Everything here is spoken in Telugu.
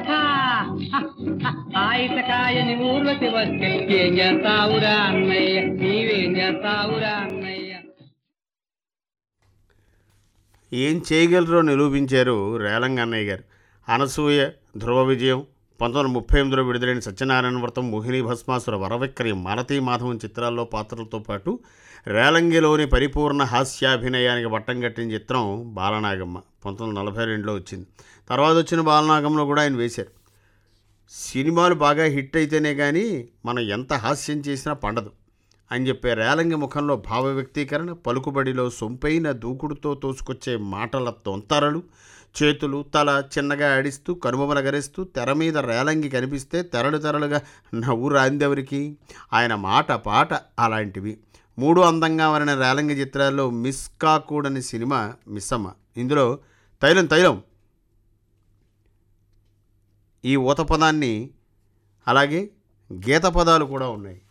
ఆయతకాయని ఊర్వశి వస్తే ఏం చేస్తావురా అన్నయ్య నీవేం చేస్తావురా అన్నయ్య ఏం చేయగలరో నిరూపించారు రేలంగ అన్నయ్య గారు అనసూయ ధ్రువ విజయం పంతొమ్మిది వందల ముప్పై ఎనిమిదిలో విడుదలైన సత్యనారాయణ వ్రతం మోహిని భస్మాసుర వరవిక్రయం మాలతీ మాధవం చిత్రాల్లో పాత్రలతో పాటు రేలంగిలోని పరిపూర్ణ హాస్యాభినయానికి పట్టం కట్టిన చిత్రం బాలనాగమ్మ పంతొమ్మిది వందల నలభై రెండులో వచ్చింది తర్వాత వచ్చిన బాలనాగంలో కూడా ఆయన వేశారు సినిమాలు బాగా హిట్ అయితేనే కానీ మనం ఎంత హాస్యం చేసినా పండదు అని చెప్పే రేలంగి ముఖంలో భావ వ్యక్తీకరణ పలుకుబడిలో సొంపైన దూకుడుతో తోసుకొచ్చే మాటల తొంతరలు చేతులు తల చిన్నగా ఆడిస్తూ కనుబొమలగరిస్తూ తెర మీద రేలంగి కనిపిస్తే తెరలు తెరలుగా నవ్వు రాందెవరికి ఆయన మాట పాట అలాంటివి మూడు అందంగా మారిన రేలంగి చిత్రాల్లో మిస్ కాకూడని సినిమా మిస్సమ్మ ఇందులో తైలం తైలం ఈ ఊత పదాన్ని అలాగే గీత పదాలు కూడా ఉన్నాయి